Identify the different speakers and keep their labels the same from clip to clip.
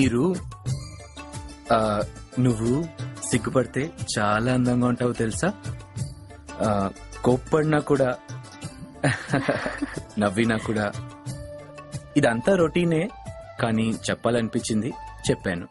Speaker 1: మీరు ఆ, నువ్వు సిగ్గుపడితే చాలా అందంగా ఉంటావు తెలుసా ఆ, కోప్పడినా కూడా నవ్వినా కూడా ఇదంతా రొటీనే కానీ చెప్పాలనిపించింది చెప్పాను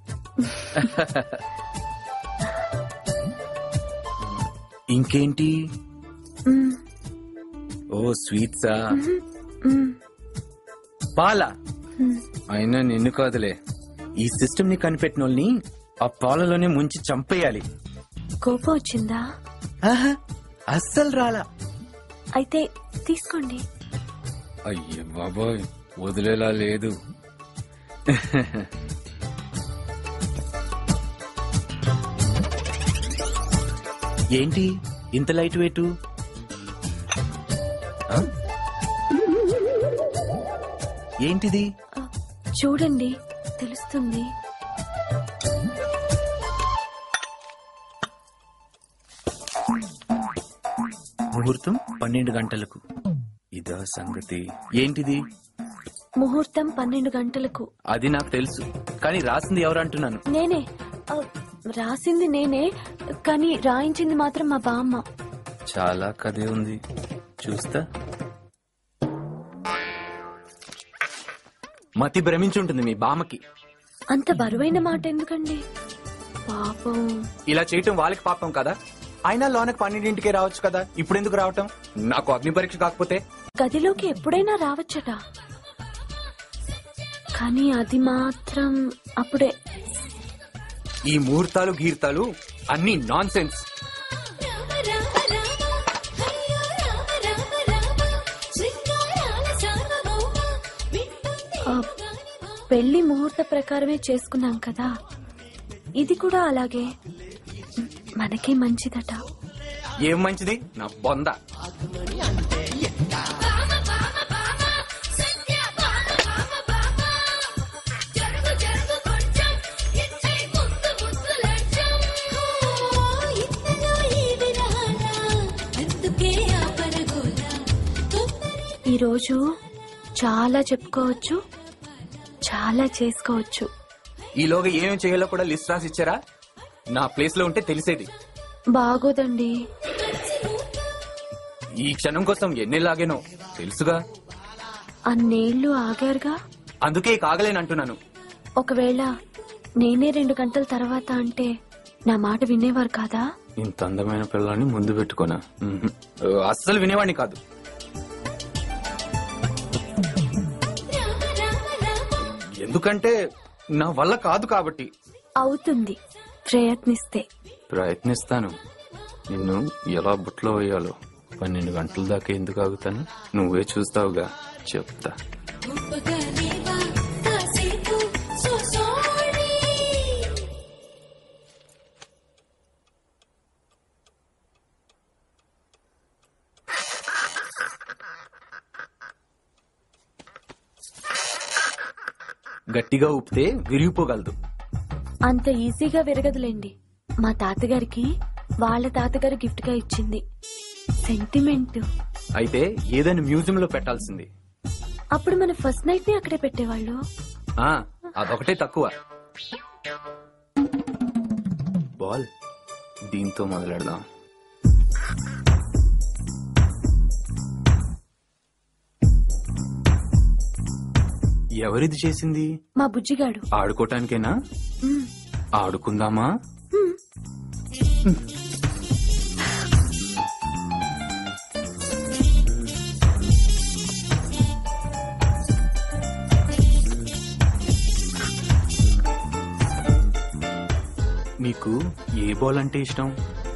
Speaker 1: ఇంకేంటి
Speaker 2: మ్మ్,
Speaker 1: ఓ స్వీట్సా
Speaker 2: మ్మ్,
Speaker 1: పాల
Speaker 2: మ్మ్.
Speaker 1: అయినా నిన్ను కాదులే ఈ సిస్టమ్ ని కనిపెట్టిన వాళ్ళని ఆ పాలలోనే ముంచి చంపేయాలి
Speaker 2: కోపం వచ్చిందా
Speaker 1: ఆహా, అస్సలు రాలా
Speaker 2: అయితే తీసుకోండి
Speaker 1: అయ్యో బాబోయ్ వదిలేలా లేదు ఏంటి ఇంత లైట్ వెయిట్ ఏంటిది
Speaker 2: ఆ, చూడండి తెలుస్తుంది
Speaker 1: ముహూర్తం పన్నెండు గంటలకు ఇదా సంగతి ఏంటిది
Speaker 2: ముహూర్తం పన్నెండు గంటలకు
Speaker 1: అది నాకు తెలుసు కానీ రాసింది ఎవరు అంటున్నాను
Speaker 2: నేనే ఆ, రాసింది నేనే కానీ రాయించింది మాత్రం మా బామ్మ
Speaker 1: చాలా కథే ఉంది చూస్తా మతి భ్రమించుంటుంది మీ బామ్మకి
Speaker 2: అంత బరువైన మాట ఎందుకండి పాపం
Speaker 1: ఇలా చేయటం వాళ్ళకి పాపం కదా అయినా లోనకి పన్నెండింటికే రావచ్చు కదా ఇప్పుడు ఎందుకు రావటం నాకు అగ్ని పరీక్ష కాకపోతే
Speaker 2: గదిలోకి ఎప్పుడైనా రావచ్చట కానీ అది మాత్రం అప్పుడే
Speaker 1: ఈ ముహూర్తాలు గీర్తాలు అన్ని నాన్ సెన్స్
Speaker 2: ఆ, పెళ్లి ముహూర్త ప్రకారమే చేసుకున్నాం కదా ఇది కూడా అలాగే మనకే మంచిదట
Speaker 1: ఏం మంచిది నా బొంద
Speaker 2: ఈరోజు చాలా చెప్పుకోవచ్చు చాలా చేసుకోవచ్చు
Speaker 1: ఈలోగా ఏమేం చేయాలో కూడా లిస్ట్ రాసి ఇచ్చారా నా ప్లేస్ లో ఉంటే తెలిసేది
Speaker 2: బాగోదండి
Speaker 1: ఈ క్షణం కోసం ఎన్నిలాగేనో తెలుసుగా
Speaker 2: అన్నేళ్లు ఆగారుగా
Speaker 1: అందుకే కాగలేనంటున్నాను
Speaker 2: ఒకవేళ నేనే రెండు గంటల తర్వాత అంటే నా మాట వినేవారు కాదా
Speaker 1: ఇంత అందమైన పిల్లాన్ని ముందు పెట్టుకోనా మ్మ్. అస్సలు వినేవాడిని కాదు ఎందుకంటే నా వల్ల కాదు కాబట్టి
Speaker 2: అవుతుంది ప్రయత్నిస్తే
Speaker 1: ప్రయత్నిస్తాను నిన్ను ఎలా బుట్లో వేయాలో పన్నెండు గంటల దాకా ఎందుకు ఆగుతాను నువ్వే చూస్తావుగా చెప్తా గట్టిగా ఊపితే విరిగిపోగలదు
Speaker 2: అంత ఈజీగా విరగదులేండి మా తాతగారికి వాళ్ళ తాతగారు గిఫ్ట్ గా ఇచ్చింది సెంటిమెంట్
Speaker 1: అయితే ఏదైనా మ్యూజియం లో పెట్టాల్సింది
Speaker 2: అప్పుడు మన ఫస్ట్ నైట్ ని అక్కడే పెట్టేవాళ్ళు
Speaker 1: ఆ అదొకటే తక్కువ బాల్ దీంతో మొదలెడదాం ఎవరిది చేసింది
Speaker 2: మా బుజ్జిగాడు
Speaker 1: ఆడుకోటానికేనా
Speaker 2: మ్,
Speaker 1: ఆడుకుందామా
Speaker 2: మ్.
Speaker 1: మీకు ఏ బాల్ అంటే ఇష్టం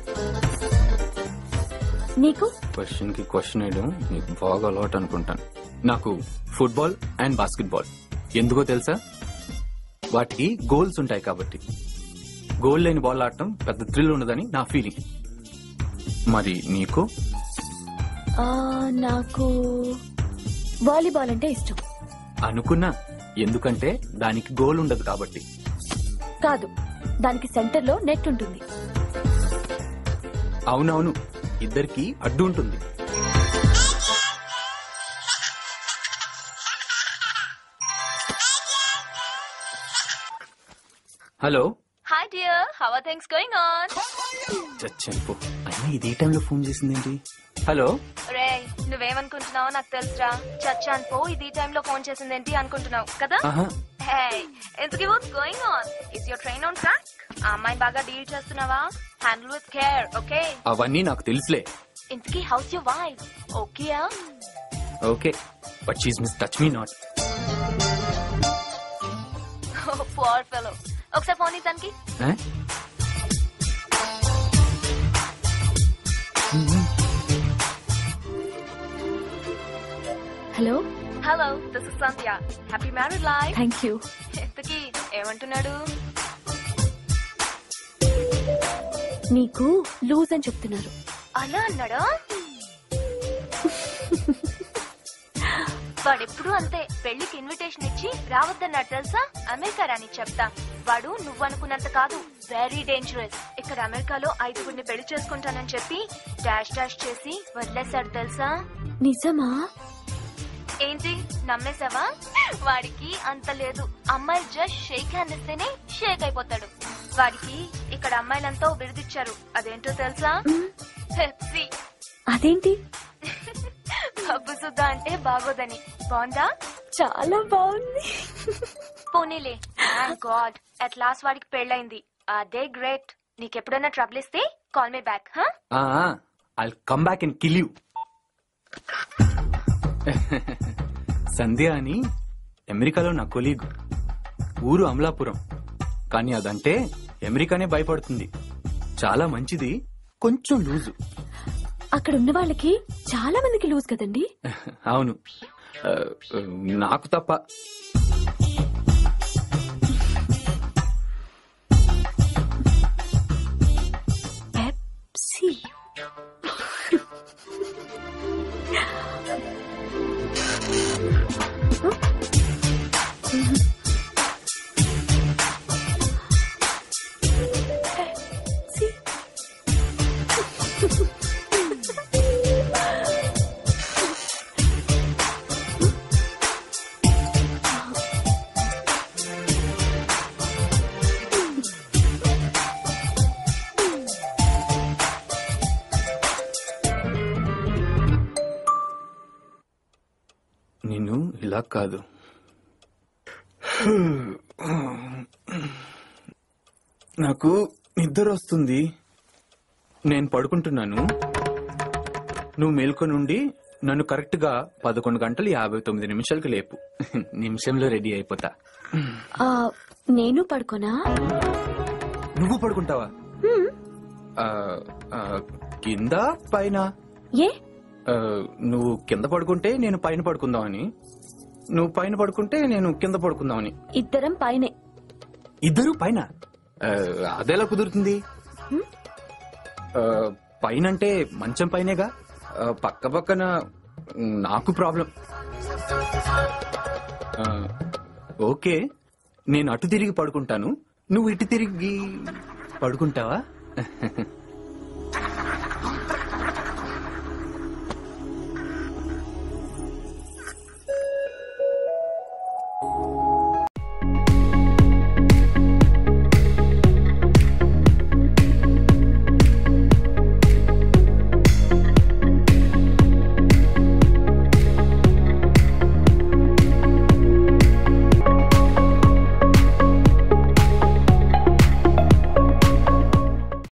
Speaker 2: నీకు
Speaker 1: క్వశ్చన్ కి క్వశ్చన్ వేయడం మీకు బాగా అలవాటు అనుకుంటాను నాకు ఫుట్బాల్ అండ్ బాస్కెట్బాల్ ఎందుకో తెలుసా వాటికి గోల్స్ ఉంటాయి కాబట్టి గోల్ లేని బాల్ ఆడటం పెద్ద థ్రిల్ ఉండదని నా ఫీలింగ్ మరి నీకు
Speaker 2: ఆ, నాకు వాలీబాల్ అంటే ఇష్టం
Speaker 1: అనుకున్నా ఎందుకంటే దానికి గోల్ ఉండదు కాబట్టి
Speaker 2: కాదు దానికి సెంటర్ లో నెట్ ఉంటుంది
Speaker 1: అవునవును ఇద్దరికి అడ్డు ఉంటుంది hello
Speaker 3: Hi dear, how are things going on?
Speaker 1: చచ్చంపు అయినా ఇది ఏ టైంలో ఫోన్ చేసిందేంటి హలో
Speaker 3: రే నువ్వేమనుకుంటున్నావో నాకు తెలుసురా చచ్చాన్ పో ఇది ఈ టైంలో ఫోన్ చేసిందేంటి అనుకుంటున్నావు కదా
Speaker 1: ఆహా
Speaker 3: హే ఇంతకీ what's going on is your train on track ఆ అమ్మాయి బాగా డీల్ చేస్తున్నావా హ్యాండిల్ విత్ కేర్ ఓకే
Speaker 1: అవన్నీ నాకు తెలుసులే
Speaker 3: ఇంతకీ హౌస్ యువర్ వైఫ్ ఓకేయా
Speaker 1: okay but she's miss touch me not
Speaker 3: poor fellow ఒకసారి ఫోన్ ఇస్తానికి
Speaker 2: hello
Speaker 3: hello this is Sandhya happy married life
Speaker 2: thank you
Speaker 3: ఇంతకీ ఏమంటున్నాడు
Speaker 2: నీకు లూజ్ అని చెప్తున్నారు
Speaker 3: అలా అన్నాడా వాడెప్పుడు అంతే పెళ్లికి ఇన్విటేషన్ ఇచ్చి రావద్దన్నాడు తెలుసా అమెరికా రాని చెప్తా వాడు నువ్వు అనుకున్నంత కాదు వెరీ డేంజరస్ ఇక్కడ అమెరికాలో ఐదుగురిని పెళ్లి చేసుకుంటానని చెప్పి డాష్ డాష్ చేసి వదిలేశాడు తెలుసా
Speaker 2: నిజమా
Speaker 3: ఏంటి నమ్మేశావా వాడికి అంత లేదు అమ్మాయి జస్ట్ షేక్ హ్యాండ్ ఇస్తేనే షేక్ అయిపోతాడు వాడికి ఇక్కడ అమ్మాయిలంతా ఓ బిరుదిచ్చారు అదేంటో తెలుసా
Speaker 2: మ్,
Speaker 3: పెప్సీ
Speaker 2: అదేంటి
Speaker 3: పప్పు సుద్దా అంటే బాగోదని బాగుందా
Speaker 2: చాలా బాగుంది
Speaker 3: పోనీలే గాడ్ అట్ లాస్ట్ వాడికి పెళ్ళైంది అదే గ్రేట్ నీకెప్పుడైనా ట్రబుల్ ఇస్తే కాల్ మీ బ్యాక్ హా
Speaker 1: I come back and kill you Sandhya అని అమెరికాలో నా కొలీగ్ ఊరు అమలాపురం కానీ అదంటే అమెరికానే భయపడుతుంది చాలా మంచిది కొంచెం లూజు
Speaker 2: అక్కడ ఉన్న వాళ్ళకి చాలా మందికి లూజ్ కదండి
Speaker 1: అవును ఆ, నాకు తప్ప
Speaker 2: పెప్సీ పెప్సీ.
Speaker 1: నిన్ను ఇలా కాదు నాకు నిద్ర వస్తుంది నేను పడుకుంటున్నాను నువ్వు మేల్కొని ఉండి నన్ను కరెక్ట్ గా పదకొండు గంటలు యాభై తొమ్మిది నిమిషాలకి లేపు నిమిషంలో రెడీ అయిపోతా
Speaker 2: ఆ, నేను పడుకోనా
Speaker 1: నువ్వు పడుకుంటావా
Speaker 2: హ్మ్.
Speaker 1: ఆ, ఆ, కింద పైన
Speaker 2: ఏ
Speaker 1: ఆ, నువ్వు కింద పడుకుంటే నేను పైన పడుకుందామని నువ్వు పైన పడుకుంటే నేను కింద పడుకుందామని
Speaker 2: ఇద్దరం పైనే
Speaker 1: ఇద్దరు పైన ఆ, అదెలా కుదురుతుంది
Speaker 2: హ్మ్?
Speaker 1: ఆ, పైనంటే మంచం పైనేగా ఆ, పక్క పక్కన నాకు ప్రాబ్లం ఆ, ఓకే నేను అటు తిరిగి పడుకుంటాను నువ్వు ఇటు తిరిగి పడుకుంటావా